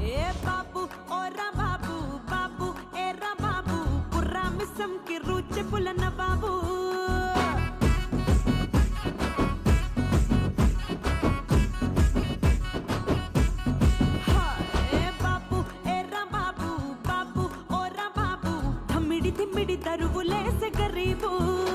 ఏ బాబు ఓరా బాబు బాబు ఏరా బాబు కుర్రా మిస్సం కి రుచి పులన బాబు ఏ బాబు ఏరా బాబు బాబు ఓరా బాబు థమ్మిడి థిమ్మిడి తరువులేసే గరీబు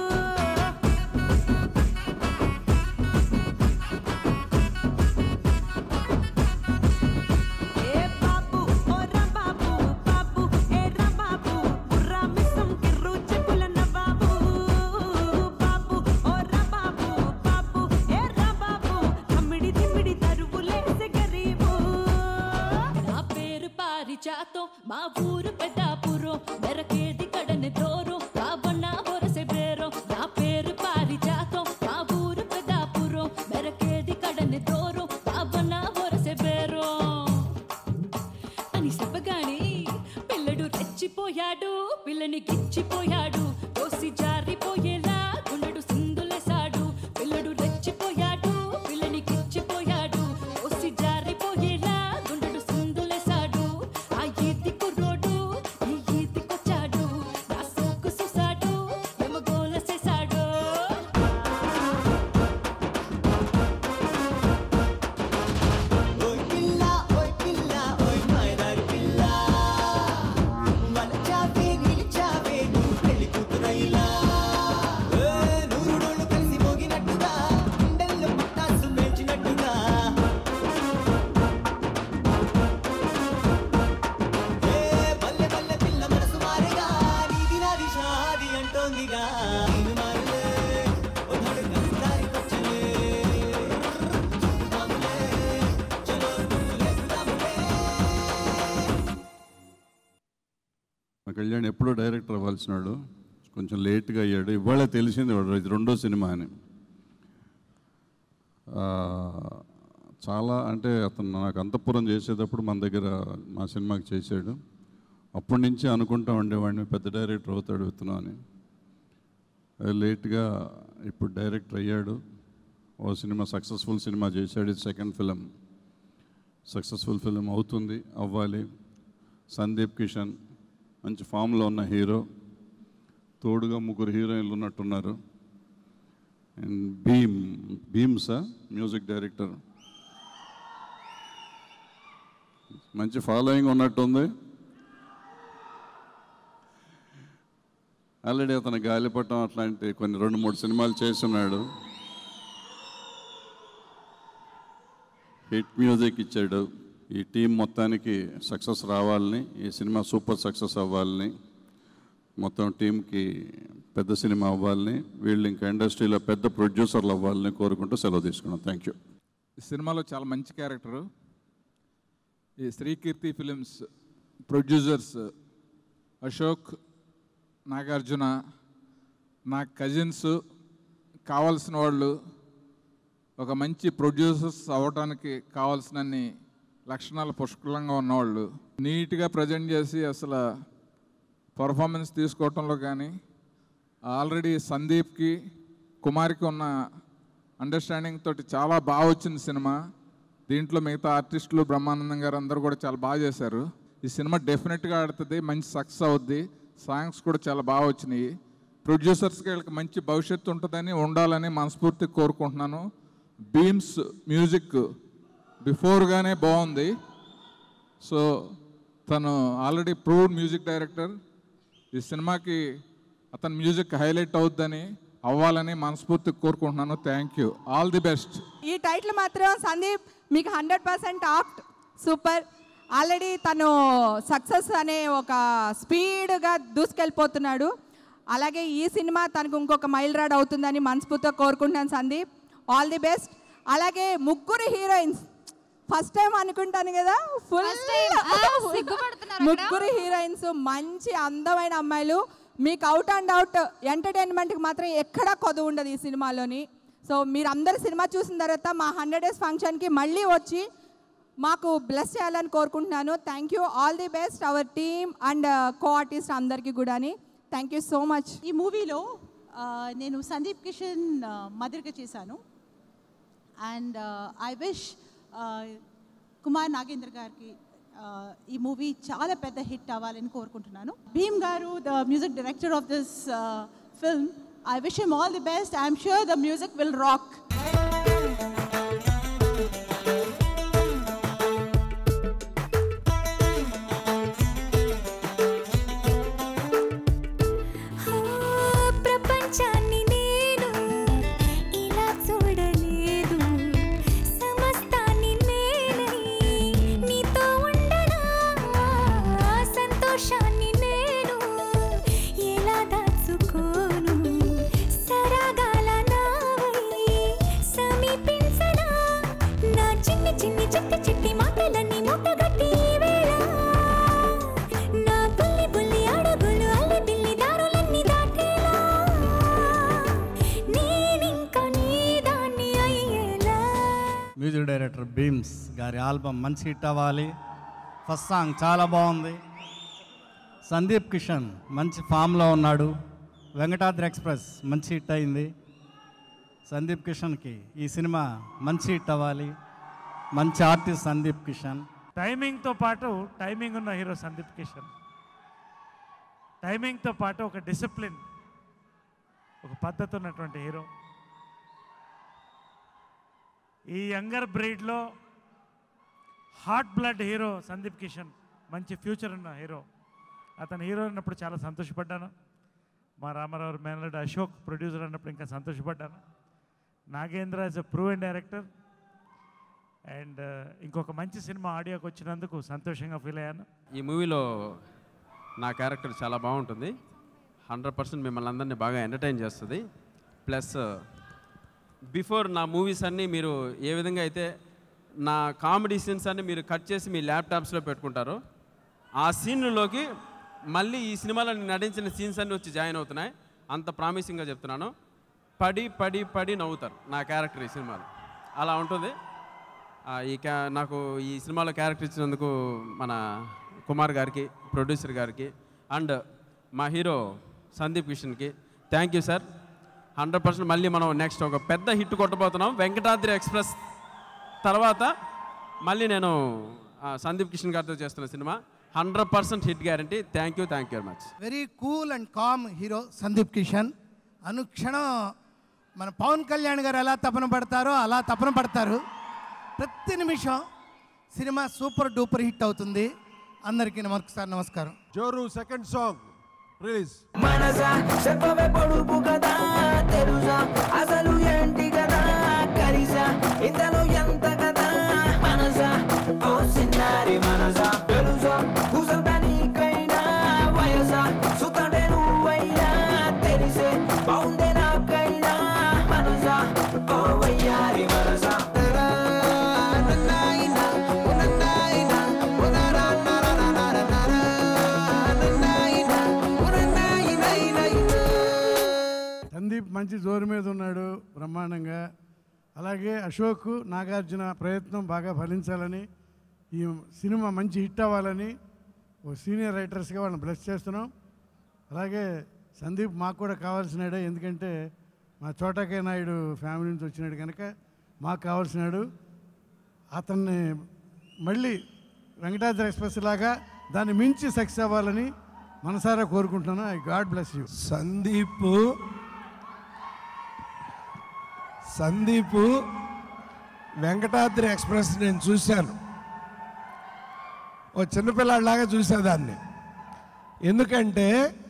ఏ బాబు ఓరా బాబు బాబు ఏరా బాబు బుర్రా మిస్సం కి రుచి పులన బాబు బాబు ఓరా బాబు బాబు ఏరా బాబు థమ్మిడి థిమ్మిడి తరువులేసే గరీబు నా పేరు పారిజాతం మా ఊరు పెద్దాపురం మెరకేది కడని దూరం బాబన్న బొరసె బేరం నా పేరు పారిజాతం మా ఊరు పెద్దాపురం మెరకేది కడని దూరం బాబన్న బొరసె బేరం అని చెప్పగానే పిల్లడు రెచ్చిపోయాడు పిల్లని గిచ్చిపోయాడు తోసి జారిపోయేలా గుండెడు సిందులేశాడు పిల్లడు రెచ్చిపోయాడు పిల్లని గిచ్చిపోయాడు తోసి జారిపోయేలా గుండెడు సిందులేశాడు ఆ ఈతి కుర్రోడు ఈ ఈతికొచ్చాడు నా సోకు చూశాడు ఎమగోల చేశాడు ఓయ్ పిల్ల ఓయ్ పిల్ల ఓయ్ మైదారి పిల్ల మలచావే నిలిచావే నువ్వు పెళ్లి కూతురైలా ఏ నూరుడోళ్ళు కలిసి మోగినట్టుగా గుండెల్లో పటాసు పేల్చినట్టుగా ఏ బల్లె బల్లె పిల్ల మనసు మారేగా నీది నాది షాది అంటోందిగా నేను మారలే ఓ ధడు కలిసి దారికొచ్చలే చూద్దాములే చలో లేపుదాములే మా కళ్యాణ్ ఎప్పుడో డైరెక్టర్ అవ్వాల్సినాడు కొంచెం లేట్గా అయ్యాడు ఇవాళ తెలిసింది వాడు ఇది రెండో సినిమా అని ఆ, చాలా అంటే అతను నాకు అంతఃపురం చేసేటప్పుడు మన దగ్గర మా సినిమాకి చేశాడు అప్పటి నుంచి అనుకుంటా ఉండేవాడిని పెద్ద డైరెక్టర్ అవుతాడు విత్తనం అని అది లేట్గా ఇప్పుడు డైరెక్టర్ అయ్యాడు ఓ సినిమా సక్సెస్ఫుల్ సినిమా చేశాడు ఇది సెకండ్ ఫిలిం సక్సెస్ఫుల్ ఫిలిం అవుతుంది అవ్వాలి సందీప్ కిషన్ మంచి ఫామ్లో ఉన్న హీరో తోడుగా ముగ్గురు హీరోయిన్లు ఉన్నట్టున్నారు అండ్ భీమ్ భీమ్సా మ్యూజిక్ డైరెక్టర్ మంచి ఫాలోయింగ్ ఉన్నట్టుంది ఆల్రెడీ అతను గాలిపటం అట్లాంటి కొన్ని రెండు మూడు సినిమాలు చేస్తున్నాడు హిట్ మ్యూజిక్ ఇచ్చాడు ఈ టీం మొత్తానికి సక్సెస్ రావాలని ఈ సినిమా సూపర్ సక్సెస్ అవ్వాలని మొత్తం టీంకి పెద్ద సినిమా అవ్వాలని వీళ్ళు ఇంకా ఇండస్ట్రీలో పెద్ద ప్రొడ్యూసర్లు అవ్వాలని కోరుకుంటూ సెలవు తీసుకున్నాం థ్యాంక్ యూ ఈ సినిమాలో చాలా మంచి క్యారెక్టరు ఈ శ్రీకీర్తి ఫిలిమ్స్ ప్రొడ్యూసర్స్ అశోక్ నాగార్జున నా కజిన్స్ కావాల్సిన వాళ్ళు ఒక మంచి ప్రొడ్యూసర్స్ అవ్వడానికి కావాల్సినన్ని లక్షణాలు పుష్కలంగా ఉన్నవాళ్ళు నీట్గా ప్రజెంట్ చేసి అసలు పర్ఫార్మెన్స్ తీసుకోవటంలో కానీ ఆల్రెడీ సందీప్కి కుమార్కి ఉన్న అండర్స్టాండింగ్ తోటి చాలా బాగా వచ్చింది సినిమా దీంట్లో మిగతా ఆర్టిస్టులు బ్రహ్మానందం గారు అందరూ కూడా చాలా బాగా చేశారు ఈ సినిమా డెఫినెట్గా ఆడుతుంది మంచి సక్సెస్ అవుద్ది సాంగ్స్ కూడా చాలా బాగా వచ్చినాయి ప్రొడ్యూసర్స్కి వీళ్ళకి మంచి భవిష్యత్తు ఉంటుందని ఉండాలని మనస్ఫూర్తిగా కోరుకుంటున్నాను బీమ్స్ మ్యూజిక్ బిఫోర్గానే బాగుంది సో తను ఆల్రెడీ ప్రూవ్డ్ మ్యూజిక్ డైరెక్టర్ ఈ సినిమాకి అతని మ్యూజిక్ హైలైట్ అవుద్దని అవ్వాలని మనస్ఫూర్తిగా కోరుకుంటున్నాను thank you all the best ఈ టైటిల్ మాత్రం సందీప్ మీకు hundred percent apt super already తను సక్సెస్ అనే ఒక స్పీడ్గా దూసుకెళ్ళిపోతున్నాడు అలాగే ఈ సినిమా తనకు ఇంకొక మైల్ రాడ్ అవుతుందని మనస్ఫూర్తిగా కోరుకుంటున్నాను సందీప్ ఆల్ ది బెస్ట్ అలాగే ముగ్గురు హీరోయిన్స్ ఫస్ట్ టైం అనుకుంటాను కదా ఫుల్ First time. ఆ, సిగ్గుపడుతున్నారు అక్కడ. ముగ్గురు హీరోయిన్స్ మంచి అందమైన అమ్మాయిలు మీకు అవుట్ అండ్ అవుట్ ఎంటర్టైన్మెంట్కి మాత్రం ఎక్కడా కొదువు ఉండదు ఈ సినిమాలోని సో మీరు అందరు సినిమా చూసిన తర్వాత మా హండ్రెడ్ డేస్ ఫంక్షన్కి మళ్ళీ వచ్చి మాకు బ్లెస్ చేయాలని కోరుకుంటున్నాను thank you all the best our team and co artist అందరికీ కూడాని థ్యాంక్ యూ సో మచ్ ఈ మూవీలో ఆ, నేను సందీప్ కిషన్ మదర్గా చేశాను and I wish Kumar Nagendra గారికి ఈ మూవీ చాలా పెద్ద హిట్ అవ్వాలని కోరుకుంటున్నాను భీమ్ గారు the music director of this film I wish him all the best I'm sure the music will rock ప్రపంచాన్ని నేను ఇలా చూడలేదు సమస్తాన్ని నేనై నీతో ఉండనా సంతోషాన్ని నేను ఎలా దాచుకోను సరాగాల నావై సమీపించనా నా చిన్ని చిన్ని చిట్టి చిట్టి మాటలన్నీ మూటగట్టి ఈ వేళ నా బుల్లి బుల్లి అడుగులు అల్లి బిల్లి దారులన్నీ దాటేలా నేనింక నీ దాన్ని అయ్యేలా మ్యూజిక్ డైరెక్టర్ భీమ్స్ గారి ఆల్బమ్ మంచి హిట్ అవ్వాలి ఫస్ట్ సాంగ్ చాలా బాగుంది సందీప్ కిషన్ మంచి ఫామ్లో ఉన్నాడు వెంకటాద్రి ఎక్స్ప్రెస్ మంచి హిట్ అయింది సందీప్ కిషన్కి ఈ సినిమా మంచి హిట్ అవ్వాలి మంచి ఆర్టిస్ట్ సందీప్ కిషన్ టైమింగ్తో పాటు టైమింగ్ ఉన్న హీరో సందీప్ కిషన్ టైమింగ్తో పాటు ఒక డిసిప్లిన్ ఒక పద్ధతి ఉన్నటువంటి హీరో ఈ యంగర్ బ్రీడ్లో hot blood hero Sandeep Kishan మంచి ఫ్యూచర్ ఉన్న హీరో అతను హీరో అన్నప్పుడు చాలా సంతోషపడ్డాను మా రామారావు మేనల్డ్ అశోక్ ప్రొడ్యూసర్ అన్నప్పుడు ఇంకా సంతోషపడ్డాను Nagendra is a proven director and ఇంకొక మంచి సినిమా ఆడియోకి వచ్చినందుకు సంతోషంగా ఫీల్ అయ్యాను ఈ మూవీలో నా క్యారెక్టర్ చాలా బాగుంటుంది హండ్రెడ్ పర్సెంట్ మిమ్మల్ని అందరినీ బాగా ఎంటర్టైన్ చేస్తుంది ప్లస్ బిఫోర్ నా మూవీస్ అన్నీ మీరు ఏ విధంగా అయితే నా కామెడీ సీన్స్ అన్ని మీరు కట్ చేసి మీ ల్యాప్టాప్స్లో పెట్టుకుంటారో ఆ సీన్లలోకి మళ్ళీ ఈ సినిమాలో నేను నటించిన సీన్స్ అన్నీ వచ్చి జాయిన్ అవుతున్నాయి అంత ప్రామిసింగ్గా చెప్తున్నాను పడి పడి పడి నవ్వుతారు నా క్యారెక్టర్ ఈ సినిమాలో అలా ఉంటుంది ఆ, ఈ క్యా నాకు ఈ సినిమాలో క్యారెక్టర్ ఇచ్చినందుకు మన కుమార్ గారికి ప్రొడ్యూసర్ గారికి అండ్ మా హీరో సందీప్ కిషన్కి thank you sir hundred percent మళ్ళీ మనం నెక్స్ట్ ఒక పెద్ద హిట్ కొట్టబోతున్నాం వెంకటాద్రి ఎక్స్ప్రెస్ తర్వాత మళ్ళీ నేను ఆ, సందీప్ కిషన్ గారితో చేస్తున్న సినిమా hundred percent hit guarantee thank you thank you very much very cool and calm hero Sandeep Kishan అనుక్షణం మన పవన్ కళ్యాణ్ గారు ఎలా తపన పడతారో అలా తపన పడతారు ప్రతి నిమిషం సినిమా సూపర్ డూపర్ హిట్ అవుతుంది అందరికీ మరొకసారి నమస్కారం జోరు సెకండ్ సాంగ్ రిలీజ్ మనసా చెప్పవే పొడుపు కదా తెలుసా అసలు ఏంటి కదా కరిసా ఇంతలో ఎంత కదా మనసా ఓ సిన్నారి మనసా తెలుసా కుసంత నీకైనా వయసా సుతడే నువ్వైనా తెలిసే బాగుందే నాకైనా మనసా ఓ వయ్యారి మనసా సందీప్ మంచి జోరు మీద ఉన్నాడు బ్రహ్మాండంగా అలాగే అశోక్ నాగార్జున ప్రయత్నం బాగా ఫలించాలని ఈ సినిమా మంచి హిట్ అవ్వాలని ఓ సీనియర్ రైటర్స్గా వాళ్ళని బ్లెస్ చేస్తున్నాం అలాగే సందీప్ మాకు కూడా కావాల్సినాడే ఎందుకంటే మా చోటకే నాయుడు ఫ్యామిలీ నుంచి వచ్చినాడు కనుక మాకు కావాల్సినాడు అతన్ని మళ్ళీ వెంకటాద్రి ఎక్స్ప్రెస్ లాగా దాన్ని మించి సక్సెస్ అవ్వాలని మనసారా కోరుకుంటున్నాను I God bless you Sandeep Sandeep Venkatadri express నేను చూశాను ఓ చిన్నపిల్లాడిలాగా చూసేదాన్ని ఎందుకంటే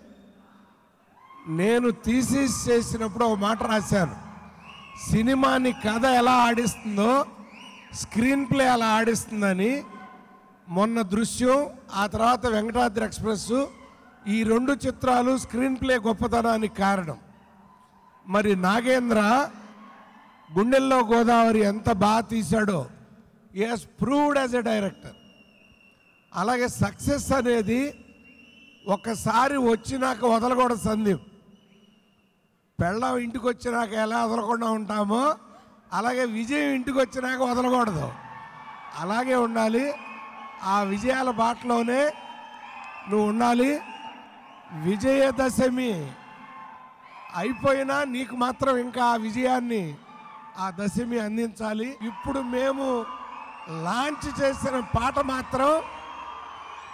నేను థీసిస్ చేసినప్పుడు ఒక మాట రాశాను సినిమాని కథ ఎలా ఆడిస్తుందో స్క్రీన్ ప్లే అలా ఆడిస్తుందని మొన్న దృశ్యం ఆ తర్వాత వెంకటాద్రి ఎక్స్ప్రెస్ ఈ రెండు చిత్రాలు స్క్రీన్ ప్లే గొప్పతనానికి కారణం మరి నాగేంద్ర గుండెల్లో గోదావరి ఎంత బాగా తీశాడో is proved as a director అలాగే సక్సెస్ అనేది ఒకసారి వచ్చినాక వదలకూడదు సందీప్ పెళ్ళం ఇంటికి వచ్చినాక ఎలా వదలకుండా ఉంటామో అలాగే విజయం ఇంటికి వచ్చినాక వదలకూడదు అలాగే ఉండాలి ఆ విజయాల బాటలోనే నువ్వు ఉండాలి విజయదశమి అయిపోయినా నీకు మాత్రం ఇంకా ఆ విజయాన్ని ఆ దశమి అందించాలి ఇప్పుడు మేము లాంచ్ చేసిన పాట మాత్రం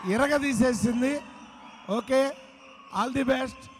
ఇరగ తీసేసింది ఓకే ఆల్ ది బెస్ట్